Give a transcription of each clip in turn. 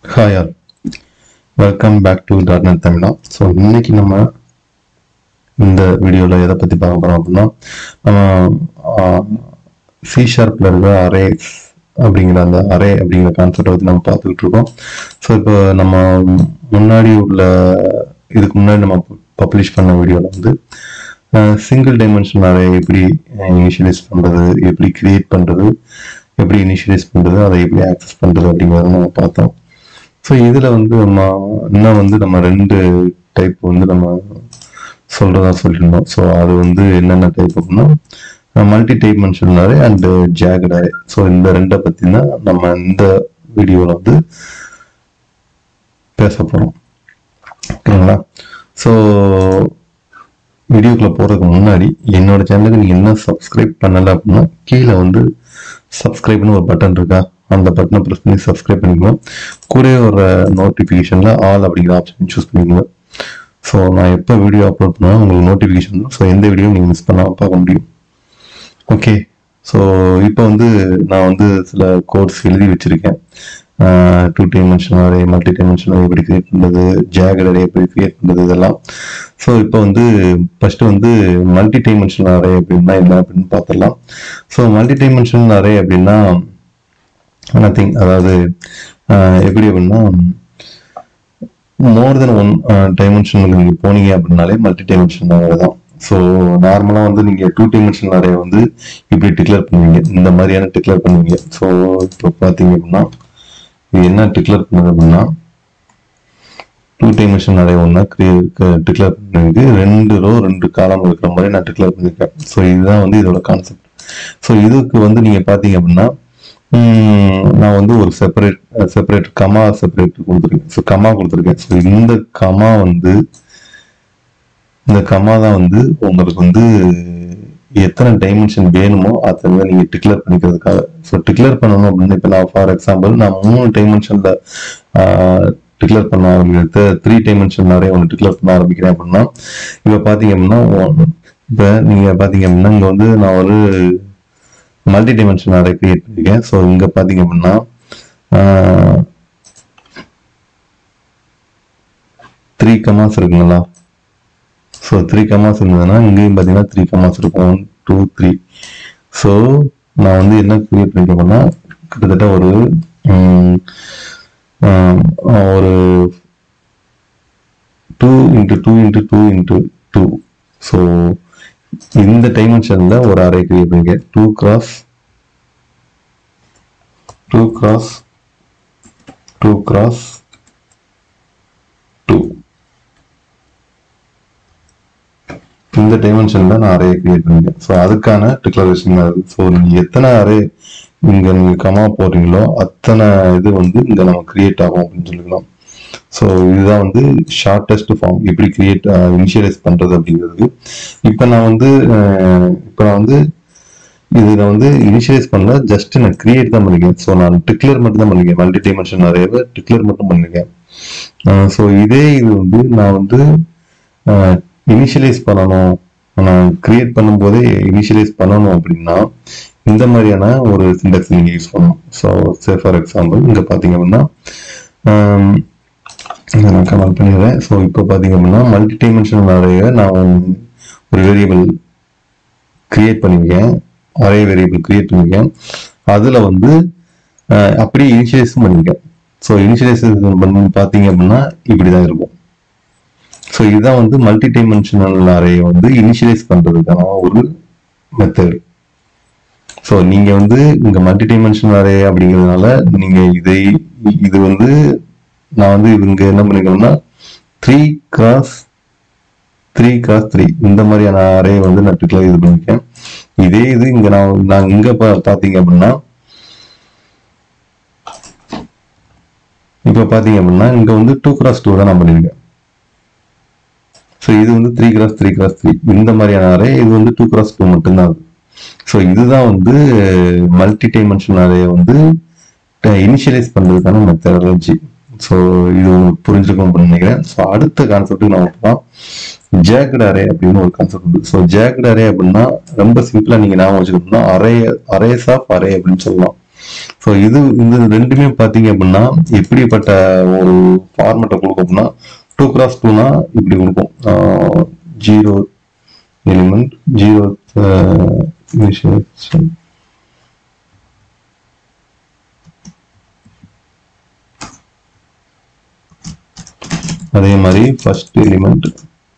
Hi all welcome back to டார்னர் தமிழா so இன்னைக்கு நம்ம இந்த வீடியோவில் எதை பற்றி பார்க்க போகிறோம் அப்படின்னா நம்ம சி ஷார்ப்பில் இருக்கிற அரே அப்படிங்கிற அந்த அரே அப்படிங்கிற கான்செப்டை பற்றி நம்ம பார்த்துக்கிட்டு இருக்கோம் ஸோ இப்போ நம்ம முன்னாடி உள்ள இதுக்கு முன்னாடி நம்ம பப்ளிஷ் பண்ண வீடியோவில் வந்து சிங்கிள் டைமென்ஷன் அரே எப்படி இனிஷியலைஸ் பண்ணுறது எப்படி கிரியேட் பண்ணுறது எப்படி இனிஷியலைஸ் பண்ணுறது அதை எப்படி ஆக்சஸ் பண்ணுறது அப்படிங்கிறத நம்ம பார்த்தோம் ஸோ இதில் வந்து நம்ம இன்னும் வந்து நம்ம ரெண்டு டைப் வந்து நம்ம சொல்கிறதா சொல்லியிருந்தோம் ஸோ அது வந்து என்னென்ன டைப் அப்படின்னா multi dimension array and jagged array so இந்த ரெண்டை பற்றி தான் நம்ம இந்த வீடியோவில் வந்து பேச போகிறோம் ஓகேங்களா ஸோ வீடியோக்குள்ள போகிறதுக்கு முன்னாடி என்னோட சேனலுக்கு நீங்கள் என்ன சப்ஸ்கிரைப் பண்ணலை அப்படின்னா கீழே வந்து சப்ஸ்கிரைப்னு ஒரு பட்டன் இருக்கா அந்த பட்டனை ப்ரெஸ் பண்ணி சப்ஸ்கிரைப் பண்ணிக்கோங்க கூடவே ஒரு நோட்டிஃபிகேஷனில் ஆல் அப்படிங்கிற ஆப்ஷன் சூஸ் பண்ணிக்கோங்க ஸோ நான் எப்போ வீடியோ அப்லோட் பண்ணாலும் உங்களுக்கு நோட்டிஃபிகேஷன் ஸோ எந்த வீடியோ நீங்கள் மிஸ் பண்ணாமல் பார்க்க முடியும் ஓகே ஸோ இப்போ வந்து நான் வந்து சில கோர்ஸ் எழுதி வச்சுருக்கேன் two dimension array multi dimension array எப்படி கிரியேட் பண்ணுறது ஜாகட் அரே எப்படி கிரியேட் பண்ணுறது இதெல்லாம் ஸோ இப்போ வந்து ஃபஸ்ட்டு வந்து மல்டி டைமென்ஷன் அரே அப்படின்னா என்ன அப்படின்னு பார்த்துடலாம் ஸோ மல்டி டைமென்ஷன் அரே அப்படின்னா நத்திங் அதாவது எப்படி அப்படின்னா மோர் தென் ஒன் டைமென்ஷனுக்கு நீங்கள் போனீங்க அப்படின்னாலே மல்டி டைமென்ஷன் அரே தான் ஸோ நார்மலாக வந்து நீங்கள் டூ டைமென்ஷன் அரே வந்து இப்படி டிக்ளேர் பண்ணுவீங்க இந்த மாதிரியான டிக்ளேர் பண்ணுவீங்க ஸோ இப்போ பார்த்தீங்க அப்படின்னா இது என்ன டிக்ளேர் பண்ணுது அப்படின்னா டூ டைமென்ஷன் அரே ஒன்றா டிக்ளேர் பண்ணிருக்கு ரெண்டு ரோ ரெண்டு காலம் இருக்கிற மாதிரி நான் டிக்ளேர் பண்ணியிருக்கேன் ஸோ இதுதான் வந்து இதோட கான்செப்ட் ஸோ இதுக்கு வந்து நீங்கள் பார்த்தீங்க அப்படின்னா நான் வந்து ஒரு செப்பரேட் செப்பரேட் கமா செப்பரேட் கொடுத்துருக்கேன் ஸோ கமா கொடுத்துருக்கேன் ஸோ இந்த கமா வந்து இந்த கமா தான் வந்து உங்களுக்கு வந்து எத்தனை டைமென்ஷன் வேணுமோ அதை வந்து நீங்கள் டிக்ளேர் பண்ணிக்கிறதுக்காக ஸோ டிக்ளேர் பண்ணணும் அப்படின்னு இப்போ நான் ஃபார் எக்ஸாம்பிள் நான் மூணு டைமென்ஷனில் டிக்ளேர் பண்ண ஆரம்பிக்கிறது த்ரீ டைமென்ஷன் நிறைய ஒன்று டிக்ளேர் பண்ண ஆரம்பிக்கிறேன் அப்படின்னா இப்போ பார்த்தீங்க அப்படின்னா இப்போ நீங்கள் பார்த்தீங்க அப்படின்னா இங்கே வந்து நான் ஒரு மல்டி டைமென்ஷன் அரே கிரியேட் பண்ணியிருக்கேன் ஸோ இங்கே பார்த்தீங்க அப்படின்னா த்ரீ கமாஸ் இருக்குங்களா ஸோ த்ரீ கமாஸ் இருந்ததுன்னா இங்கேயும் பார்த்தீங்கன்னா த்ரீ கமாஸ் இருக்கும் ஒன் டூ த்ரீ ஸோ நான் வந்து என்ன கிரியேட் பண்ணிருக்கேன்னா கிட்டத்தட்ட ஒரு ஒரு two into two into two into two so இந்த டைமென்ஷன்ல ஒரு அரே கிரியேட் பண்ணிருக்கேன் two cross two cross two cross two இந்த டைமென்ஷன்ல நான் அரே கிரியேட் பண்ணிருக்கேன் ஸோ அதுக்கான டிக்ளரேஷன் அது ஸோ நீங்க எத்தனை அரே இங்க நீங்க கமா போடுறீங்களோ அத்தனை இது வந்து இங்க நம்ம கிரியேட் ஆகும் அப்படின்னு சொல்லிக்கலாம் ஸோ இதுதான் வந்து ஷார்டஸ்ட் ஃபார்ம் எப்படி கிரியேட் இனிஷியலைஸ் பண்றது அப்படிங்கிறது இப்போ நான் வந்து இப்போ நான் வந்து இதில் வந்து இனிஷியலைஸ் பண்ணல ஜஸ்ட் நான் கிரியேட் தான் பண்ணிருக்கேன் ஸோ நான் டிக்ளேர் மட்டும் தான் பண்ணிருக்கேன் மல்டி டைமென்ஷன் நிறைய டிக்ளேர் மட்டும் பண்ணிருக்கேன் ஸோ இதே இது வந்து நான் வந்து இனிஷியலைஸ் பண்ணணும் நான் கிரியேட் பண்ணும்போதே இனிஷியலைஸ் பண்ணணும் அப்படின்னா இந்த மாதிரியான ஒரு சிண்டக்ஸ் நீங்கள் யூஸ் பண்ணணும் ஸோ சே ஃபார் எக்ஸாம்பிள் இங்கே பார்த்தீங்க அப்படின்னா நான் கமெண்ட் பண்ணிடுறேன் ஸோ இப்போ பார்த்தீங்க அப்படின்னா மல்டி டைமென்ஷனல் அறைய நான் ஒரு வேரியபிள் கிரியேட் பண்ணியிருக்கேன் அரே வேரியபிள் கிரியேட் பண்ணியிருக்கேன் அதில் வந்து அப்படியே இனிஷியலைஸும் பண்ணியிருக்கேன் ஸோ இனிஷியலைசேஷன் பண்ணி பார்த்தீங்க அப்படின்னா இப்படி தான் இருக்கும் ஸோ இதுதான் வந்து மல்டி டைமென்ஷனல் அறையை வந்து இனிஷியலைஸ் பண்ணுறதுக்கான ஒரு மெத்தட் ஸோ நீங்கள் வந்து இங்கே மல்டி டைமென்ஷனல் அரே அப்படிங்கிறதுனால நீங்கள் இதை இது வந்து நான் வந்து இவங்க என்ன பண்ணிக்கணும்னா three cross three cross three இந்த மாதிரியான அரே வந்து நான் டிக்ளேர் இது பண்ணியிருக்கேன் இதே இது இங்க நான் நான் இங்க பாத்தீங்க அப்படின்னா இப்ப பாத்தீங்க அப்படின்னா இங்க வந்து டூ கிராஸ் டூ தான் நான் பண்ணிருக்கேன் ஸோ இது வந்து three cross three cross three இந்த மாதிரியான அரே இது வந்து டூ கிராஸ் டூ மட்டும்தான் அது ஸோ இதுதான் வந்து மல்டி டைமென்ஷன் அரே வந்து இனிஷியலைஸ் பண்றதுக்கான மெத்தடாலஜி ஸோ இது உங்களுக்கு புரிஞ்சிருக்கும் நினைக்கிறேன் ஸோ அடுத்த கான்செப்ட் நான் போகலாம் ஜேக்கட் அரே அப்படின்னு ஒரு கான்செப்ட் உண்டு ஸோ ஜேக்கட் அரே அப்படின்னா ரொம்ப சிம்பிளா நீங்க ஞாபகம் வச்சுக்கணும்னா அரே அரேஸ் ஆஃப் அரே அப்படின்னு சொல்லலாம் ஸோ இது இந்த ரெண்டுமே பார்த்தீங்க அப்படின்னா எப்படிப்பட்ட ஒரு ஃபார்மெட்டை கொடுக்கும் அப்படின்னா டூ கிராஸ் டூனா இப்படி கொடுக்கும் ஜீரோ எலிமெண்ட் ஜீரோ அதே மாதிரி first element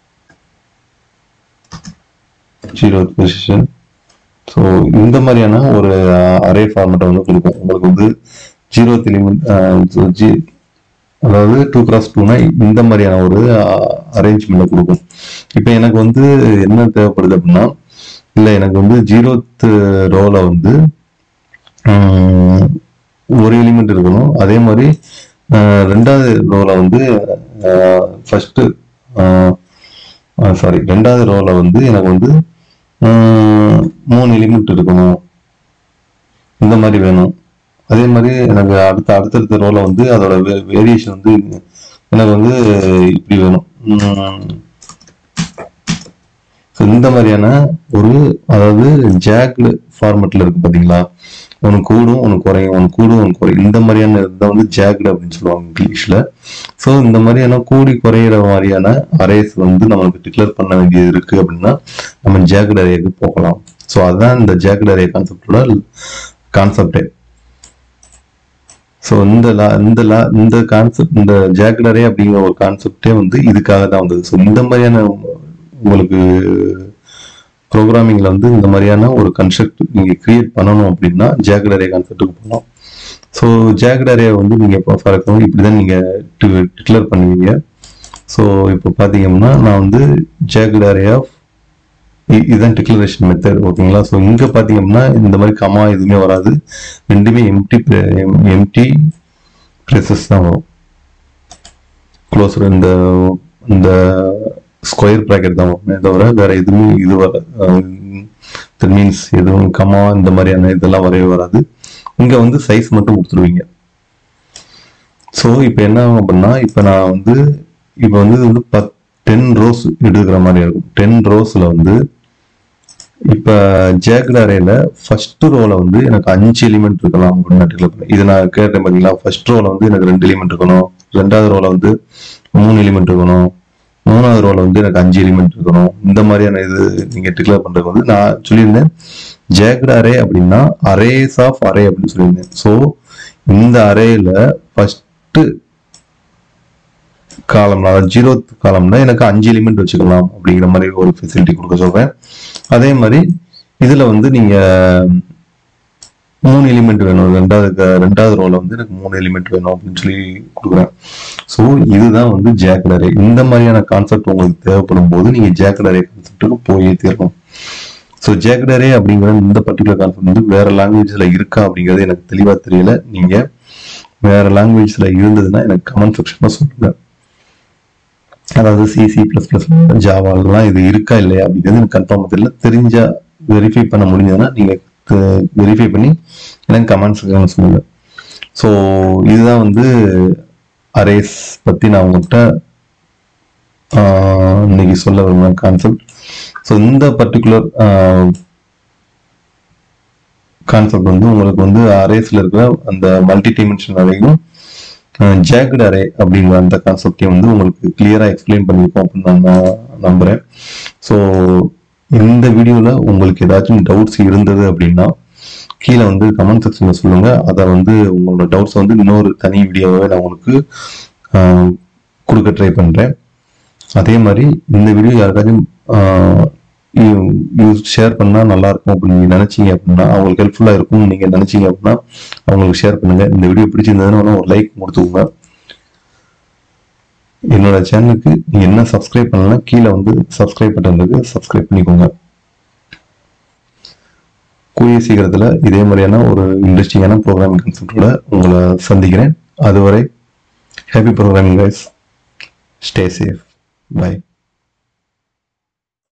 zero position so இந்த மாதிரியான ஒரு அரே ஃபார்மெட்டை வந்து கொடுக்கும் உங்களுக்கு வந்து ஜீரோ எலிமெண்ட் ஜி அதாவது டூ கிராஸ் டூனா இந்த மாதிரியான ஒரு அரேஞ்ச்மெண்ட்டை கொடுக்கும் இப்போ எனக்கு வந்து என்ன தேவைப்படுது அப்படின்னா இல்லை எனக்கு வந்து ஜீரோத் ரோல வந்து ஆஹ், ஒரு எலிமெண்ட் இருக்கணும் அதே மாதிரி ஆஹ், ரெண்டாவது ரோல வந்து ஃபர்ஸ்ட் சாரி ரெண்டாவது ரோல வந்து எனக்கு வந்து ஆஹ், மூணு எலிமெண்ட் இருக்கணும் இந்த மாதிரி வேணும் அதே மாதிரி எனக்கு அடுத்த அடுத்தடுத்த ரோல வந்து அதோட வேரியேஷன் வந்து எனக்கு வந்து இப்படி வேணும் உம், So, இந்த மாதிரியான ஒரு அதாவது ஜாக்டு ஃபார்மெட்ல இருக்கு பாத்தீங்களா ஒன்று கூடும் ஒன்று குறையும் ஒன்று கூடும் ஒன்று குறையும் இந்த மாதிரியான இதை வந்து ஜாக்டு அப்படின்னு சொல்லுவாங்க இங்கிலீஷ்ல ஸோ இந்த மாதிரியான கூடி குறையிற மாதிரியான அரேஸ் வந்து நம்மளுக்கு டிக்ளேர் பண்ண வேண்டியது இருக்கு அப்படின்னா நம்ம ஜாக்டு அரேக்கு போகலாம் ஸோ அதுதான் இந்த ஜாக்டு அரே கான்செப்டோட கான்செப்டே ஸோ இந்த லா இந்த லா இந்த கான்செப்ட் இந்த ஜாக்கடரே அப்படிங்கிற ஒரு கான்செப்டே வந்து இதுக்காக தான் வந்தது ஸோ இந்த மாதிரியான உங்களுக்கு ப்ரோக்ராமிங்ல வந்து இந்த மாதிரியான ஒரு கன்செப்ட் நீங்க கிரியேட் பண்ணணும் அப்படின்னா ஜாக்கடரே கான்செப்ட்டுக்கு போகலாம் ஸோ ஜாக்கடரே வந்து நீங்க இப்போ ஃபார் எக்ஸாம்பிள் இப்படி தான் நீங்க டிக்ளேர் பண்ணுவீங்க ஸோ இப்போ பார்த்தீங்கன்னா நான் வந்து ஜாக்கடரே ஆஃப் இதுதான் டிக்ளரேஷன் மெத்தட் ஓகேங்களா ஸோ இங்க பாத்தீங்கன்னா இந்த மாதிரி கமா எதுவுமே வராது ரெண்டுமே எம்டி எம்டி ப்ரெசஸ் தான் வரும் க்ளோஸ் இந்த இந்த ஸ்கொயர் ப்ராக்கெட் தான் வருமே தவிர வேற எதுவுமே இது வர மீன்ஸ் எதுவும் கமா இந்த மாதிரியான இதெல்லாம் வரவே வராது இங்க வந்து சைஸ் மட்டும் கொடுத்துருவீங்க ஸோ இப்போ என்ன ஆகும் அப்படின்னா இப்போ நான் வந்து இப்போ வந்து இது வந்து பத் டென் ரோஸ் எடுக்கிற மாதிரி இருக்கும் டென் ரோஸ்ல வந்து இப்ப ஜேக்கட் அரேல ஃபர்ஸ்ட் ரோல வந்து எனக்கு அஞ்சு எலிமெண்ட் இருக்கலாம் அப்படின்னு நான் declare பண்ணேன். இது நான் கேட்டேன் பாத்தீங்களா ஃபர்ஸ்ட் ரோல வந்து எனக்கு ரெண்டு எலிமெண்ட் இருக்கணும் ரெண்டாவது ரோல வந்து மூணு எலிமெண்ட் இருக்கணும் மூணாவது ரோல வந்து எனக்கு அஞ்சு எலிமெண்ட் இருக்கணும் இந்த மாதிரியான இது நீங்க டிக்ளேர் பண்றது வந்து நான் சொல்லியிருந்தேன் ஜேக்கட் அரே அப்படின்னா அரேஸ் ஆஃப் அரே அப்படின்னு சொல்லியிருந்தேன் ஸோ இந்த அரேல ஃபர்ஸ்ட் காலம் அதாவது ஜீரோ காலம்ல எனக்கு அஞ்சு எலிமெண்ட் வச்சுக்கலாம் அப்படிங்கிற மாதிரி ஒரு ஃபெசிலிட்டி கொடுக்க சொல்றேன் அதே மாதிரி இதுல வந்து நீங்க மூணு எலிமெண்ட் வேணும் ரெண்டாவது க- ரெண்டாவது ரோல வந்து எனக்கு மூணு எலிமெண்ட் வேணும் அப்படின்னு சொல்லி கொடுக்குறேன் ஸோ இதுதான் வந்து ஜாக்கட் அரே இந்த மாதிரியான கான்செப்ட் உங்களுக்கு தேவைப்படும் போது நீங்க ஜாக்கட் அரே கான்செப்ட்டுக்கு போயே தீரணும் ஸோ ஜாக்கட் அரே அப்படிங்கிற இந்த பர்டிகுலர் கான்செப்ட் வந்து வேற லாங்குவேஜ்ல இருக்கா அப்படிங்கிறது எனக்கு தெளிவா தெரியல நீங்க வேற லாங்குவேஜ்ல இருந்ததுன்னா எனக்கு கமெண்ட் செக்ஷன்ல சொல்லுங்க அதாவது சிசி பிளஸ் பிளஸ் ஜாவாலாம் இது இருக்கா இல்லையா அப்படிங்கிறது எனக்கு கன்ஃபார்ம் தெரியல தெரிஞ்சா வெரிஃபை பண்ண முடிஞ்சதுன்னா நீங்க வெரிஃபை பண்ணி எனக்கு கமெண்ட்ஸ் சொல்லுங்க ஸோ இதுதான் வந்து அரேஸ் பத்தி நான் உங்கள்கிட்ட ஆஹ், இன்னைக்கு சொல்ல விரும்புகிறேன் கான்செப்ட் ஸோ இந்த பர்டிகுலர் கான்செப்ட் வந்து உங்களுக்கு வந்து அரேஸ்ல இருக்கிற அந்த மல்டி டைமென்ஷன் அரேயும் ஜாக்கட் அரே அப்படிங்கிற அந்த கான்செப்டையும் வந்து உங்களுக்கு கிளியரா எக்ஸ்பிளைன் பண்ணியிருக்கோம் அப்படின்னு நான் நம்புறேன் ஸோ இந்த வீடியோல உங்களுக்கு ஏதாச்சும் டவுட்ஸ் இருந்தது அப்படின்னா கீழே வந்து கமெண்ட் செக்ஷன்ல சொல்லுங்க அதை வந்து உங்களோட டவுட்ஸ் வந்து இன்னொரு தனி வீடியோவை நான் உங்களுக்கு ஆஹ், கொடுக்க ட்ரை பண்றேன் அதே மாதிரி இந்த வீடியோ யாருக்காச்சும் ஷேர் பண்ணா நல்லா இருக்கும் அப்படின்னு நீங்க நினைச்சீங்க அப்படின்னா அவங்களுக்கு ஹெல்ப்ஃபுல்லா இருக்கும்னு நீங்க நினைச்சீங்க அப்படின்னா அவங்களுக்கு ஷேர் பண்ணுங்க இந்த வீடியோ பிடிச்சிருந்ததுன்னா ஒரு லைக் கொடுத்துக்கோங்க என்னோட சேனலுக்கு நீங்க என்ன சப்ஸ்கிரைப் பண்ணலாம் கீழே வந்து சப்ஸ்கிரைப் பட்டன் இருக்கு சப்ஸ்கிரைப் பண்ணிக்கோங்க கூடிய சீக்கிரத்துல இதே மாதிரியான ஒரு இன்ட்ரெஸ்டிங்கான ப்ரோக்ராமிங் கான்செப்டோட உங்களை சந்திக்கிறேன் அதுவரை happy programming guys stay safe by